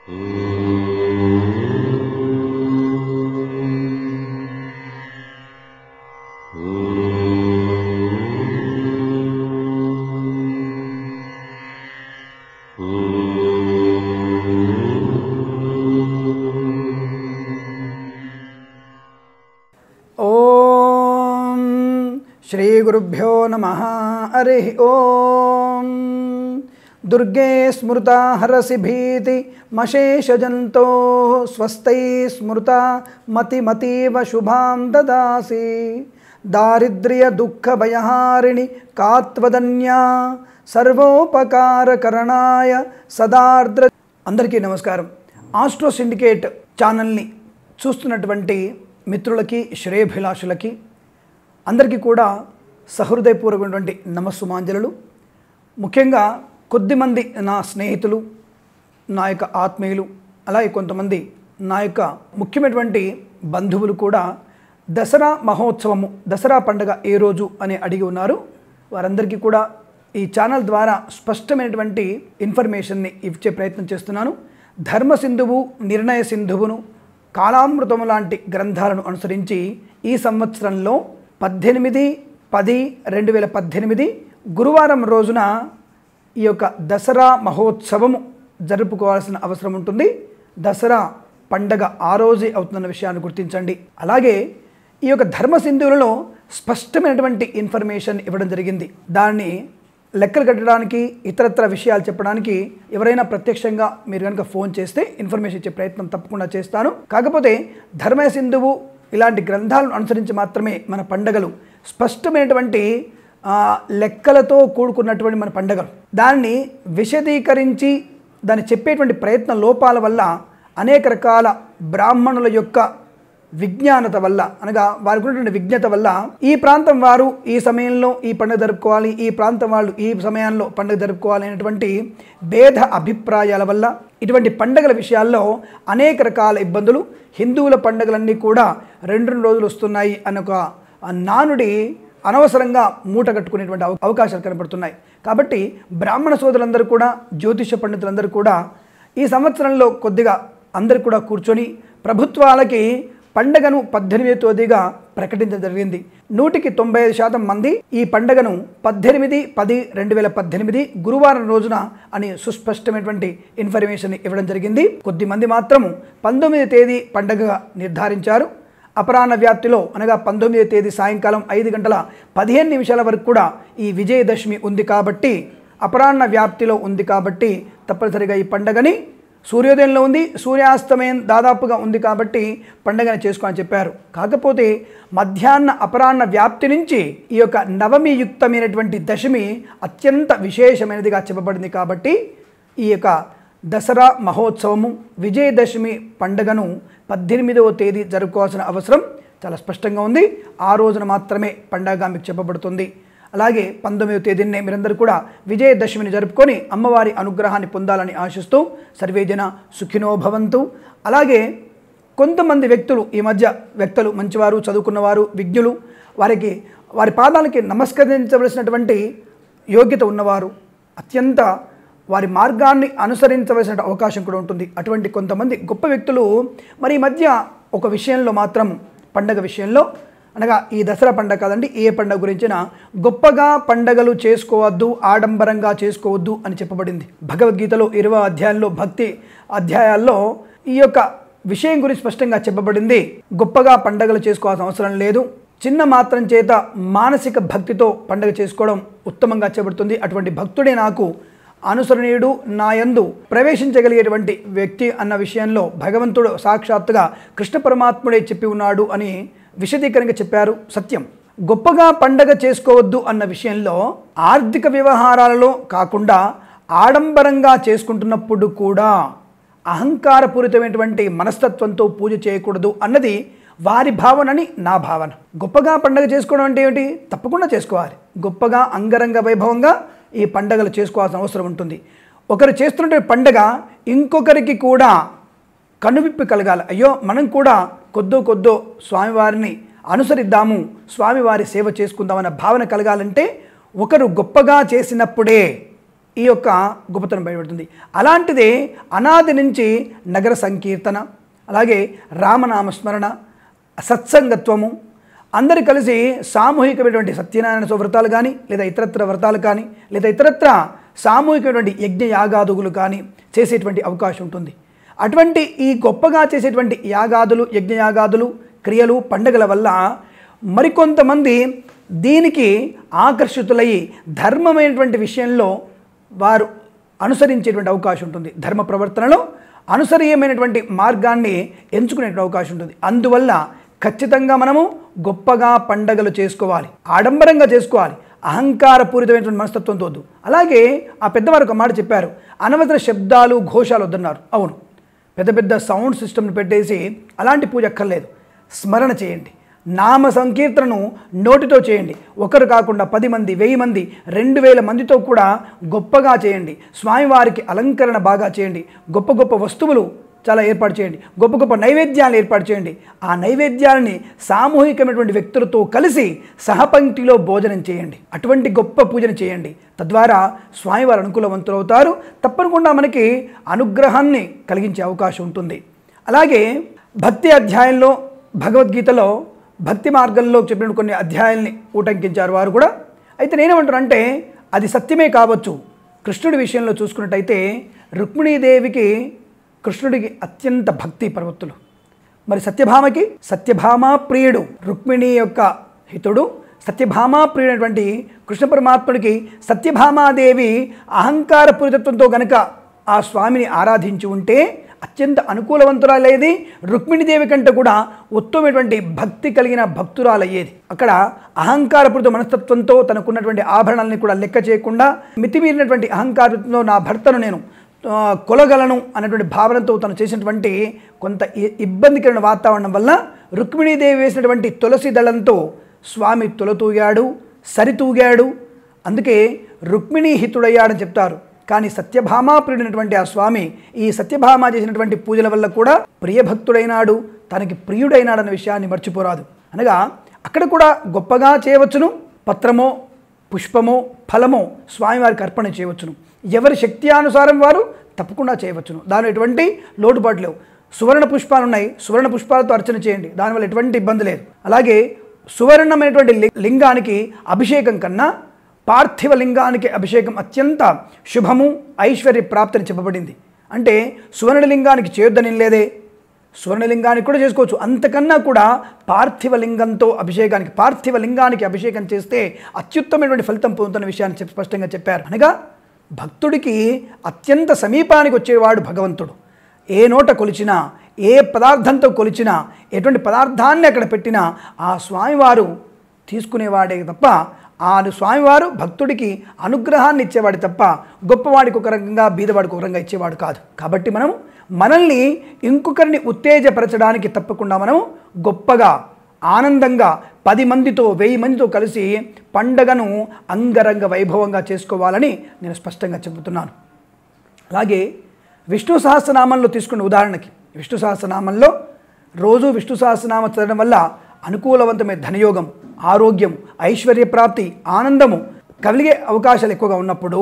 ఓం శ్రీ గురుభ్యో నమ హరి ఓం దుర్గే స్మృత హరసి భీతి మశేషజంతో స్వస్థై స్మృత మతిమతీవ శుభాం దదాసి దారిద్ర్య దుఃఖ భయహారిణి కాత్వదన్యా సర్వోపకారకరణాయ సదార్ద్ర అందరికీ నమస్కారం ఆస్ట్రో సిండికేట్ ఛానల్ని చూస్తున్నటువంటి మిత్రులకి శ్రేయభిలాషులకి అందరికీ కూడా సహృదయపూర్వకమైనటువంటి నమస్సుమాంజలు ముఖ్యంగా కొద్దిమంది నా స్నేహితులు నా యొక్క ఆత్మీయులు అలాగే కొంతమంది నా యొక్క ముఖ్యమైనటువంటి బంధువులు కూడా దసరా మహోత్సవము దసరా పండుగ ఏ రోజు అని అడిగి ఉన్నారు వారందరికీ కూడా ఈ ఛానల్ ద్వారా స్పష్టమైనటువంటి ఇన్ఫర్మేషన్ని ఇచ్చే ప్రయత్నం చేస్తున్నాను ధర్మ సింధువు నిర్ణయ సింధువును కాలామృతము లాంటి గ్రంథాలను అనుసరించి ఈ సంవత్సరంలో పద్దెనిమిది పది రెండు వేల పద్దెనిమిది గురువారం రోజున ఈ యొక్క దసరా మహోత్సవము జరుపుకోవాల్సిన అవసరం ఉంటుంది దసరా పండగ ఆ రోజే అవుతుందన్న విషయాన్ని గుర్తించండి అలాగే ఈ యొక్క ధర్మ సింధువులలో స్పష్టమైనటువంటి ఇన్ఫర్మేషన్ ఇవ్వడం జరిగింది దాన్ని లెక్కలు కట్టడానికి ఇతరత్ర విషయాలు చెప్పడానికి ఎవరైనా ప్రత్యక్షంగా మీరు కనుక ఫోన్ చేస్తే ఇన్ఫర్మేషన్ ఇచ్చే ప్రయత్నం తప్పకుండా చేస్తాను కాకపోతే ధర్మ సింధువు ఇలాంటి గ్రంథాలను అనుసరించి మాత్రమే మన పండగలు స్పష్టమైనటువంటి ఆ, లెక్కలతో కూడుకున్నటువంటి మన పండగలు దాన్ని విశదీకరించి దాన్ని చెప్పేటువంటి ప్రయత్న లోపాల వల్ల అనేక రకాల బ్రాహ్మణుల యొక్క విజ్ఞానత వల్ల అనగా వారికి ఉన్నటువంటి విజ్ఞత వల్ల ఈ ప్రాంతం వారు ఈ సమయంలో ఈ పండుగ జరుపుకోవాలి ఈ ప్రాంతం వాళ్ళు ఈ సమయంలో పండుగ జరుపుకోవాలి అనేటువంటి భేద అభిప్రాయాల వల్ల ఇటువంటి పండుగల విషయాల్లో అనేక రకాల ఇబ్బందులు హిందువుల పండుగలన్నీ కూడా రెండు రెండు రోజులు వస్తున్నాయి అన్న ఒక ఆ నానుడి అనవసరంగా మూట కట్టుకునేటువంటి అవ- అవకాశాలు కనబడుతున్నాయి కాబట్టి బ్రాహ్మణ సోదరులందరూ కూడా జ్యోతిష పండితులందరూ కూడా ఈ సంవత్సరంలో కొద్దిగా అందరు కూడా కూర్చొని ప్రభుత్వాలకి పండగను పద్దెనిమిదో తేదీగా ప్రకటించడం జరిగింది నూటికి తొంభై ఐదు శాతం మంది ఈ పండగను పద్దెనిమిది పది రెండు వేల పద్దెనిమిది గురువారం రోజున అని సుస్పష్టమైనటువంటి ఇన్ఫర్మేషన్ ఇవ్వడం జరిగింది కొద్ది మంది మాత్రము పంతొమ్మిది తేదీ పండగగా నిర్ధారించారు అపరాహ్న వ్యాప్తిలో అనగా పంతొమ్మిదో తేదీ సాయంకాలం ఐదు గంటల పదిహేను నిమిషాల వరకు కూడా ఈ విజయదశమి ఉంది కాబట్టి అపరాహ్న వ్యాప్తిలో ఉంది కాబట్టి తప్పనిసరిగా ఈ పండగని సూర్యోదయంలో ఉంది సూర్యాస్తమయం దాదాపుగా ఉంది కాబట్టి పండగని చేసుకోని చెప్పారు కాకపోతే మధ్యాహ్న అపరాహ్న వ్యాప్తి నుంచి ఈ యొక్క నవమి యుక్తమైనటువంటి దశమి అత్యంత విశేషమైనదిగా చెప్పబడింది కాబట్టి ఈ యొక్క దసరా మహోత్సవము విజయదశమి పండుగను పద్దెనిమిదవ తేదీ జరుపుకోవాల్సిన అవసరం చాలా స్పష్టంగా ఉంది ఆ రోజున మాత్రమే పండగగా మీకు చెప్పబడుతుంది అలాగే పంతొమ్మిదవ తేదీనే మీరందరూ కూడా విజయదశమిని జరుపుకొని అమ్మవారి అనుగ్రహాన్ని పొందాలని ఆశిస్తూ సర్వేజన సుఖినో భవంతు అలాగే కొంతమంది వ్యక్తులు ఈ మధ్య వ్యక్తులు మంచివారు చదువుకున్నవారు విజ్ఞులు వారికి వారి పాదాలకి నమస్కరించవలసినటువంటి యోగ్యత ఉన్నవారు అత్యంత వారి మార్గాన్ని అనుసరించవలసిన అవకాశం కూడా ఉంటుంది అటువంటి కొంతమంది గొప్ప వ్యక్తులు మరి ఈ మధ్య ఒక విషయంలో మాత్రం పండగ విషయంలో అనగా ఈ దసరా పండగ కాదండి ఏ పండగ గురించిన గొప్పగా పండగలు చేసుకోవద్దు ఆడంబరంగా చేసుకోవద్దు అని చెప్పబడింది భగవద్గీతలో ఇరవై అధ్యాయంలో భక్తి అధ్యాయాల్లో ఈ యొక్క విషయం గురించి స్పష్టంగా చెప్పబడింది గొప్పగా పండగలు చేసుకోవాల్సిన అవసరం లేదు చిన్న మాత్రం చేత మానసిక భక్తితో పండగ చేసుకోవడం ఉత్తమంగా చెప్పబడుతుంది అటువంటి భక్తుడే నాకు అనుసరణీయుడు నాయందు ప్రవేశించగలిగేటువంటి వ్యక్తి అన్న విషయంలో భగవంతుడు సాక్షాత్తుగా కృష్ణ పరమాత్ముడే చెప్పి ఉన్నాడు అని విశదీకరంగా చెప్పారు సత్యం గొప్పగా పండగ చేసుకోవద్దు అన్న విషయంలో ఆర్థిక వ్యవహారాలలో కాకుండా ఆడంబరంగా చేసుకుంటున్నప్పుడు కూడా అహంకారపూరితమైనటువంటి మనస్తత్వంతో పూజ చేయకూడదు అన్నది వారి భావనని నా భావన గొప్పగా పండగ చేసుకోవడం అంటే ఏమిటి తప్పకుండా చేసుకోవాలి గొప్పగా అంగరంగ వైభవంగా ఈ పండగలు చేసుకోవాల్సిన అవసరం ఉంటుంది ఒకరు చేస్తున్న పండగ ఇంకొకరికి కూడా కనువిప్పి కలగాలి అయ్యో మనం కూడా కొద్దో కొద్దో స్వామివారిని అనుసరిద్దాము స్వామివారి సేవ చేసుకుందామన్న భావన కలగాలంటే ఒకరు గొప్పగా చేసినప్పుడే ఈ యొక్క గొప్పతనం బయటపడుతుంది అలాంటిదే అనాది నుంచి నగర సంకీర్తన అలాగే రామనామస్మరణ సత్సంగత్వము అందరు కలిసి సామూహికమైనటువంటి సత్యనారాయణ వ్రతాలు కానీ లేదా ఇతరత్ర వ్రతాలు కానీ లేదా ఇతరత్ర సామూహికమైనటువంటి యజ్ఞ యాగాదుగులు కానీ చేసేటువంటి అవకాశం ఉంటుంది అటువంటి ఈ గొప్పగా చేసేటువంటి యాగాదులు యజ్ఞయాగాదులు క్రియలు పండుగల వల్ల మరికొంతమంది దీనికి ఆకర్షితులయ్యి ధర్మమైనటువంటి విషయంలో వారు అనుసరించేటువంటి అవకాశం ఉంటుంది ధర్మ ప్రవర్తనలో అనుసరీయమైనటువంటి మార్గాన్ని ఎంచుకునేటువంటి అవకాశం ఉంటుంది అందువల్ల ఖచ్చితంగా మనము గొప్పగా పండగలు చేసుకోవాలి ఆడంబరంగా చేసుకోవాలి అహంకారపూరితమైనటువంటి మనస్తత్వంతో వద్దు అలాగే ఆ పెద్దవారు ఒక మాట చెప్పారు అనవసర శబ్దాలు ఘోషాలు వద్దన్నారు అవును పెద్ద పెద్ద సౌండ్ సిస్టమ్ని పెట్టేసి అలాంటి పూజ అక్కర్లేదు స్మరణ చేయండి నామ సంకీర్తనను నోటితో చేయండి ఒకరు కాకుండా పది మంది వెయ్యి మంది రెండు వేల మందితో కూడా గొప్పగా చేయండి స్వామివారికి అలంకరణ బాగా చేయండి గొప్ప గొప్ప వస్తువులు చాలా ఏర్పాటు చేయండి గొప్ప గొప్ప నైవేద్యాలు ఏర్పాటు చేయండి ఆ నైవేద్యాలని సామూహికమైనటువంటి వ్యక్తులతో కలిసి సహపంక్తిలో భోజనం చేయండి అటువంటి గొప్ప పూజను చేయండి తద్వారా స్వామివారు అనుకూలవంతులవుతారు తప్పకుండా మనకి అనుగ్రహాన్ని కలిగించే అవకాశం ఉంటుంది అలాగే భక్తి అధ్యాయంలో భగవద్గీతలో భక్తి మార్గంలో చెప్పిన కొన్ని అధ్యాయాల్ని ఊటంకించారు వారు కూడా అయితే నేనేమంటానంటే అది సత్యమే కావచ్చు కృష్ణుడి విషయంలో చూసుకున్నట్టయితే రుక్మిణీదేవికి కృష్ణుడికి అత్యంత భక్తి ప్రవృత్తులు మరి సత్యభామకి సత్యభామా ప్రియుడు రుక్మిణి యొక్క హితుడు సత్యభామా ప్రియుడైనటువంటి కృష్ణ పరమాత్ముడికి సత్యభామాదేవి అహంకారపూరితత్వంతో గనక ఆ స్వామిని ఆరాధించి ఉంటే అత్యంత అనుకూలవంతురాలయ్యేది రుక్మిణీదేవి కంటే కూడా ఉత్తమమైనటువంటి భక్తి కలిగిన భక్తురాలయ్యేది అక్కడ అహంకారపూరిత మనస్తత్వంతో తనకున్నటువంటి ఆభరణాలని కూడా లెక్క చేయకుండా మితిమీరినటువంటి అహంకారంతో నా భర్తను నేను ఆ, కొలగలను అనేటువంటి భావనతో తను చేసినటువంటి కొంత ఇ- ఇబ్బందికరమైన వాతావరణం వల్ల రుక్మిణీదేవి వేసినటువంటి తులసి దళంతో స్వామి తులతూగాడు సరితూగాడు అందుకే రుక్మిణీ హితుడయ్యాడని చెప్తారు కానీ సత్యభామా ప్రియుడైనటువంటి ఆ స్వామి ఈ సత్యభామ చేసినటువంటి పూజల వల్ల కూడా ప్రియభక్తుడైనాడు తనకి ప్రియుడైనాడన్న విషయాన్ని మర్చిపోరాదు అనగా అక్కడ కూడా గొప్పగా చేయవచ్చును పత్రమో పుష్పమో ఫలమో స్వామివారికి అర్పణ చేయవచ్చును ఎవరి శక్తి అనుసారం వారు తప్పకుండా చేయవచ్చును దానిలో ఎటువంటి లోటుపాటు లేవు సువర్ణ పుష్పాలు ఉన్నాయి సువర్ణ పుష్పాలతో అర్చన చేయండి దానివల్ల ఎటువంటి ఇబ్బంది లేదు అలాగే సువర్ణమైనటువంటి లి- లింగానికి అభిషేకం కన్నా పార్థివ లింగానికి అభిషేకం అత్యంత శుభము ఐశ్వర్య ప్రాప్తిని చెప్పబడింది అంటే సువర్ణలింగానికి చేయొద్దని లేదే స్వర్ణలింగానికి కూడా చేసుకోవచ్చు అంతకన్నా కూడా పార్థివ లింగంతో అభిషేకానికి పార్థివ లింగానికి అభిషేకం చేస్తే అత్యుత్తమైనటువంటి ఫలితం పొందుతున్న విషయాన్ని చెప్పి స్పష్టంగా చెప్పారు అనగా భక్తుడికి అత్యంత సమీపానికి వచ్చేవాడు భగవంతుడు ఏ నోట కొలిచినా ఏ పదార్థంతో కొలిచినా ఎటువంటి పదార్థాన్ని అక్కడ పెట్టినా ఆ స్వామివారు తీసుకునేవాడే తప్ప ఆ స్వామివారు భక్తుడికి అనుగ్రహాన్ని ఇచ్చేవాడు తప్ప గొప్పవాడికి ఒక రకంగా బీదవాడికి ఒక రకంగా ఇచ్చేవాడు కాదు కాబట్టి మనం మనల్ని ఇంకొకరిని ఉత్తేజపరచడానికి తప్పకుండా మనం గొప్పగా ఆనందంగా పది మందితో వెయ్యి మందితో కలిసి పండగను అంగరంగ వైభవంగా చేసుకోవాలని నేను స్పష్టంగా చెబుతున్నాను అలాగే విష్ణు సహస్రనామంలో తీసుకున్న ఉదాహరణకి విష్ణు సహస్రనామంలో రోజు విష్ణు సహస్రనామ చదవడం వల్ల అనుకూలవంతమైన ధనయోగం ఆరోగ్యం ఐశ్వర్య ప్రాప్తి ఆనందము కలిగే అవకాశాలు ఎక్కువగా ఉన్నప్పుడు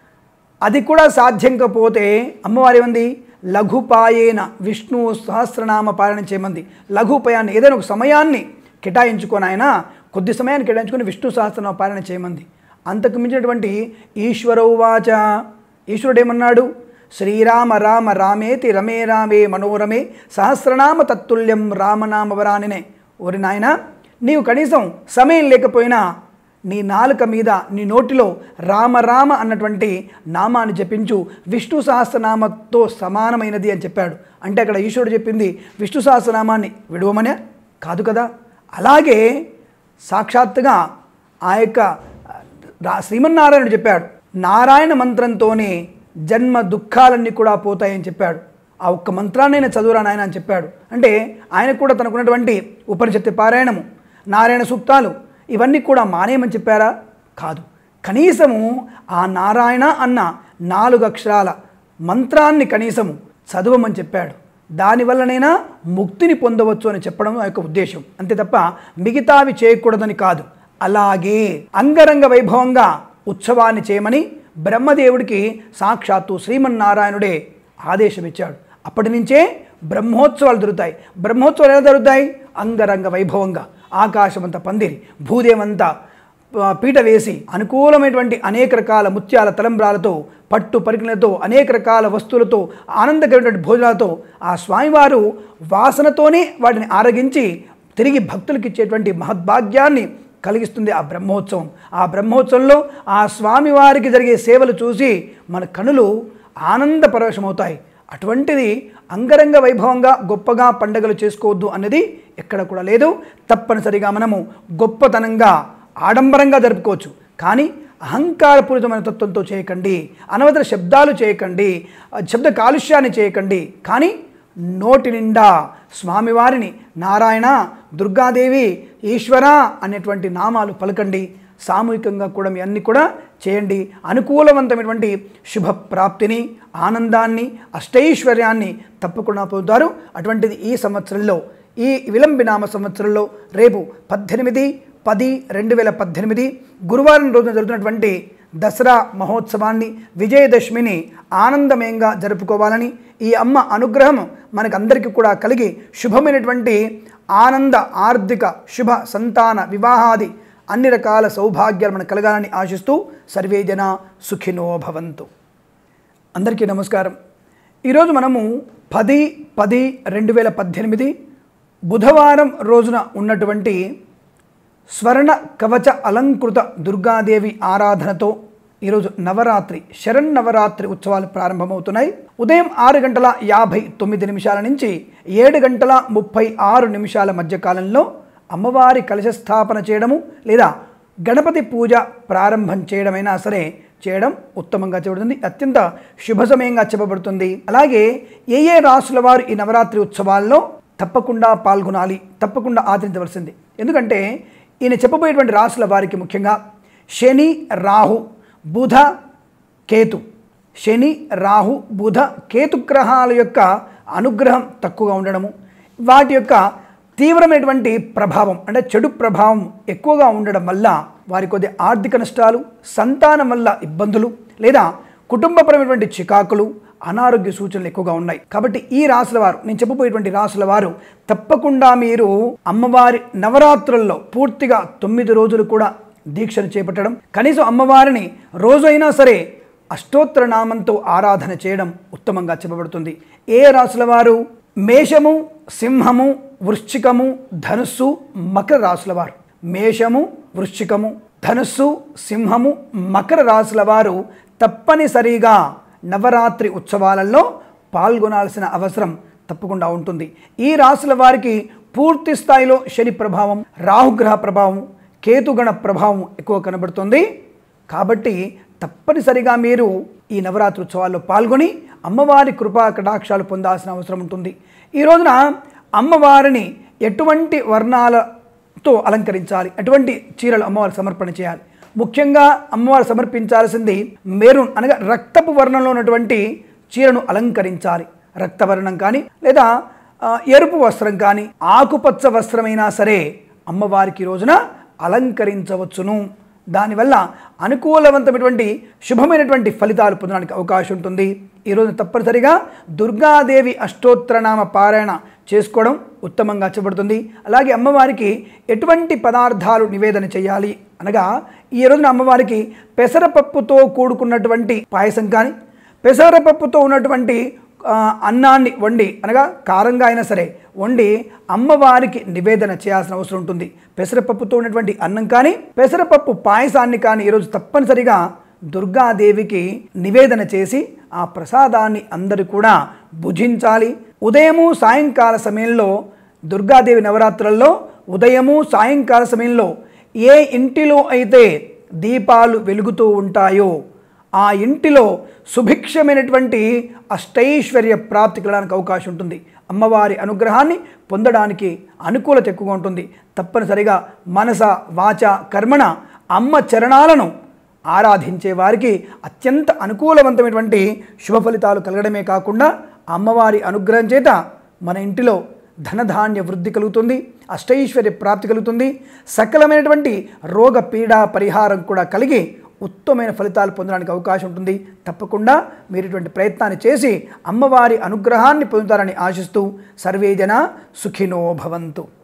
అది కూడా సాధ్యం కాకపోతే అమ్మవారి ఏమంది లఘుపాయేన విష్ణు సహస్రనామ పాలన చేయమంది లఘుపాయాన్ని ఏదైనా ఒక సమయాన్ని కేటాయించుకొని ఆయన కొద్ది సమయాన్ని కేటాయించుకొని విష్ణు సహస్రనామ పాలన చేయమంది అంతకు మించినటువంటి ఈశ్వరౌవాచ ఈశ్వరుడు ఏమన్నాడు శ్రీరామ రామ రామేతి రమే రామే మనోరమే సహస్రనామ తత్తుల్యం రామనామవరానినే ఓరి నాయన నీవు కనీసం సమయం లేకపోయినా నీ నాలుక మీద నీ నోటిలో రామ రామ అన్నటువంటి నామాన్ని జపించు విష్ణు సహస్రనామతో సమానమైనది అని చెప్పాడు అంటే అక్కడ ఈశ్వరుడు చెప్పింది విష్ణు సహస్రనామాన్ని విడవమనే కాదు కదా అలాగే సాక్షాత్తుగా ఆ యొక్క రా- శ్రీమన్నారాయణుడు చెప్పాడు నారాయణ మంత్రంతోనే జన్మ దుఃఖాలన్నీ కూడా పోతాయని చెప్పాడు ఆ ఒక్క మంత్రాన్ని ఆయన చదువురా నాయన అని చెప్పాడు అంటే ఆయన కూడా తనకున్నటువంటి ఉపనిషత్తు పారాయణము నారాయణ సూక్తాలు ఇవన్నీ కూడా మానేయమని చెప్పారా కాదు కనీసము ఆ నారాయణ అన్న నాలుగు అక్షరాల మంత్రాన్ని కనీసము చదవమని చెప్పాడు దానివల్లనైనా ముక్తిని పొందవచ్చు అని చెప్పడం ఆ యొక్క ఉద్దేశం అంతే తప్ప మిగతావి చేయకూడదని కాదు అలాగే అంగరంగ వైభవంగా ఉత్సవాన్ని చేయమని బ్రహ్మదేవుడికి సాక్షాత్తు శ్రీమన్నారాయణుడే ఆదేశం ఇచ్చాడు అప్పటి నుంచే బ్రహ్మోత్సవాలు జరుగుతాయి బ్రహ్మోత్సవాలు ఎలా జరుగుతాయి అంగరంగ వైభవంగా ఆకాశమంతా పందిరి భూదేవంతా ఆ, పీట వేసి అనుకూలమైనటువంటి అనేక రకాల ముత్యాల తలంబ్రాలతో పట్టు పరికలతో అనేక రకాల వస్తువులతో ఆనందకరమైనటువంటి భోజనాలతో ఆ స్వామివారు వాసనతోనే వాటిని ఆరగించి తిరిగి భక్తులకు ఇచ్చేటువంటి మహద్భాగ్యాన్ని కలిగిస్తుంది ఆ బ్రహ్మోత్సవం ఆ బ్రహ్మోత్సవంలో ఆ స్వామివారికి జరిగే సేవలు చూసి మన కనులు ఆనంద పరవశమవుతాయి అటువంటిది అంగరంగ వైభవంగా గొప్పగా పండగలు చేసుకోవద్దు అన్నది ఎక్కడ కూడా లేదు తప్పనిసరిగా మనము గొప్పతనంగా ఆడంబరంగా జరుపుకోవచ్చు కానీ అహంకారపూరితమైన తత్వంతో చేయకండి అనవసర శబ్దాలు చేయకండి ఆ శబ్ద కాలుష్యాన్ని చేయకండి కానీ నోటి నిండా స్వామివారిని నారాయణ దుర్గాదేవి ఈశ్వర అనేటువంటి నామాలు పలకండి సామూహికంగా కూడా మీ అన్ని కూడా చేయండి అనుకూలవంతమైనటువంటి శుభ ప్రాప్తిని ఆనందాన్ని అష్టైశ్వర్యాన్ని తప్పకుండా పొందుతారు అటువంటిది ఈ సంవత్సరంలో ఈ విలంబినామ సంవత్సరంలో రేపు పద్దెనిమిది పది రెండు వేల పద్దెనిమిది గురువారం రోజున జరుగుతున్నటువంటి దసరా మహోత్సవాన్ని విజయదశమిని ఆనందమయంగా జరుపుకోవాలని ఈ అమ్మ అనుగ్రహం మనకందరికీ కూడా కలిగి శుభమైనటువంటి ఆనంద ఆర్థిక శుభ సంతాన వివాహాది అన్ని రకాల సౌభాగ్యాలు మనకు కలగాలని ఆశిస్తూ సర్వే జన సుఖినో భవంతు అందరికీ నమస్కారం ఈరోజు మనము పది పది రెండు వేల పద్దెనిమిది బుధవారం రోజున ఉన్నటువంటి స్వర్ణ కవచ అలంకృత దుర్గాదేవి ఆరాధనతో ఈరోజు నవరాత్రి శరన్నవరాత్రి ఉత్సవాలు ప్రారంభమవుతున్నాయి ఉదయం ఆరు గంటల యాభై తొమ్మిది నిమిషాల నుంచి ఏడు గంటల ముప్పై ఆరు నిమిషాల మధ్య కాలంలో అమ్మవారి కలశ స్థాపన చేయడము లేదా గణపతి పూజ ప్రారంభం చేయడమైనా సరే చేయడం ఉత్తమంగా చెప్పబడుతుంది అత్యంత శుభ సమయంగా చెప్పబడుతుంది అలాగే ఏ ఏ రాసుల వారు ఈ నవరాత్రి ఉత్సవాల్లో తప్పకుండా పాల్గొనాలి తప్పకుండా ఆచరించవలసింది ఎందుకంటే ఈయన చెప్పబోయేటువంటి రాసుల వారికి ముఖ్యంగా శని రాహు బుధ కేతు శని రాహు బుధ కేతు గ్రహాల యొక్క అనుగ్రహం తక్కువగా ఉండడము వాటి యొక్క తీవ్రమైనటువంటి ప్రభావం అంటే చెడు ప్రభావం ఎక్కువగా ఉండడం వల్ల వారి కొద్ది ఆర్థిక నష్టాలు సంతానం వల్ల ఇబ్బందులు లేదా కుటుంబపరమైనటువంటి చికాకులు అనారోగ్య సూచనలు ఎక్కువగా ఉన్నాయి కాబట్టి ఈ రాసుల వారు నేను చెప్పబోయేటువంటి రాసుల వారు తప్పకుండా మీరు అమ్మవారి నవరాత్రుల్లో పూర్తిగా తొమ్మిది రోజులు కూడా దీక్షను చేపట్టడం కనీసం అమ్మవారిని రోజు అయినా సరే అష్టోత్తర నామంతో ఆరాధన చేయడం ఉత్తమంగా చెప్పబడుతుంది ఏ రాసుల వారు మేషము సింహము వృశ్చికము ధనుస్సు మకర రాసుల వారు మేషము వృశ్చికము ధనుస్సు సింహము మకర రాసుల వారు తప్పనిసరిగా నవరాత్రి ఉత్సవాలలో పాల్గొనాల్సిన అవసరం తప్పకుండా ఉంటుంది ఈ రాసుల వారికి పూర్తి స్థాయిలో శని ప్రభావం రాహుగ్రహ ప్రభావం కేతుగణ ప్రభావం ఎక్కువ కనబడుతుంది కాబట్టి తప్పనిసరిగా మీరు ఈ నవరాత్రి ఉత్సవాల్లో పాల్గొని అమ్మవారి కృపా కటాక్షాలు పొందాల్సిన అవసరం ఉంటుంది ఈ రోజున అమ్మవారిని ఎటువంటి వర్ణాలతో అలంకరించాలి ఎటువంటి చీరలు అమ్మవారి సమర్పణ చేయాలి ముఖ్యంగా అమ్మవారు సమర్పించాల్సింది మెరూన్ అనగా రక్తపు వర్ణంలో ఉన్నటువంటి చీరను అలంకరించాలి రక్తవర్ణం కానీ లేదా ఆ, ఎరుపు వస్త్రం కానీ ఆకుపచ్చ వస్త్రమైనా సరే అమ్మవారికి ఈ రోజున అలంకరించవచ్చును దానివల్ల అనుకూలవంతమైనటువంటి శుభమైనటువంటి ఫలితాలు పొందడానికి అవకాశం ఉంటుంది ఈరోజు తప్పనిసరిగా దుర్గాదేవి అష్టోత్తరనామ పారాయణ చేసుకోవడం ఉత్తమంగా చెప్పబడుతుంది అలాగే అమ్మవారికి ఎటువంటి పదార్థాలు నివేదన చేయాలి అనగా ఈ రోజున అమ్మవారికి పెసరపప్పుతో కూడుకున్నటువంటి పాయసం కానీ పెసరపప్పుతో ఉన్నటువంటి ఆ, అన్నాన్ని వండి అనగా కారంగా అయినా సరే వండి అమ్మవారికి నివేదన చేయాల్సిన అవసరం ఉంటుంది పెసరపప్పుతో ఉన్నటువంటి అన్నం కానీ పెసరపప్పు పాయసాన్ని కానీ ఈరోజు తప్పనిసరిగా దుర్గాదేవికి నివేదన చేసి ఆ ప్రసాదాన్ని అందరూ కూడా భుజించాలి ఉదయము సాయంకాల సమయంలో దుర్గాదేవి నవరాత్రులలో ఉదయము సాయంకాల సమయంలో ఏ ఇంటిలో అయితే దీపాలు వెలుగుతూ ఉంటాయో ఆ ఇంటిలో సుభిక్షమైనటువంటి అష్టైశ్వర్య ప్రాప్తి కలగడానికి అవకాశం ఉంటుంది అమ్మవారి అనుగ్రహాన్ని పొందడానికి అనుకూలత ఎక్కువగా ఉంటుంది తప్పనిసరిగా మనస వాచ కర్మణ అమ్మ చరణాలను ఆరాధించే వారికి అత్యంత అనుకూలవంతమైనటువంటి శుభ ఫలితాలు కలగడమే కాకుండా అమ్మవారి అనుగ్రహం చేత మన ఇంటిలో ధనధాన్య వృద్ధి కలుగుతుంది అష్టైశ్వర్య ప్రాప్తి కలుగుతుంది సకలమైనటువంటి రోగ పీడా పరిహారం కూడా కలిగి ఉత్తమమైన ఫలితాలు పొందడానికి అవకాశం ఉంటుంది తప్పకుండా మీరు ఇటువంటి ప్రయత్నాన్ని చేసి అమ్మవారి అనుగ్రహాన్ని పొందుతారని ఆశిస్తూ సర్వే జన సుఖినో భవంతు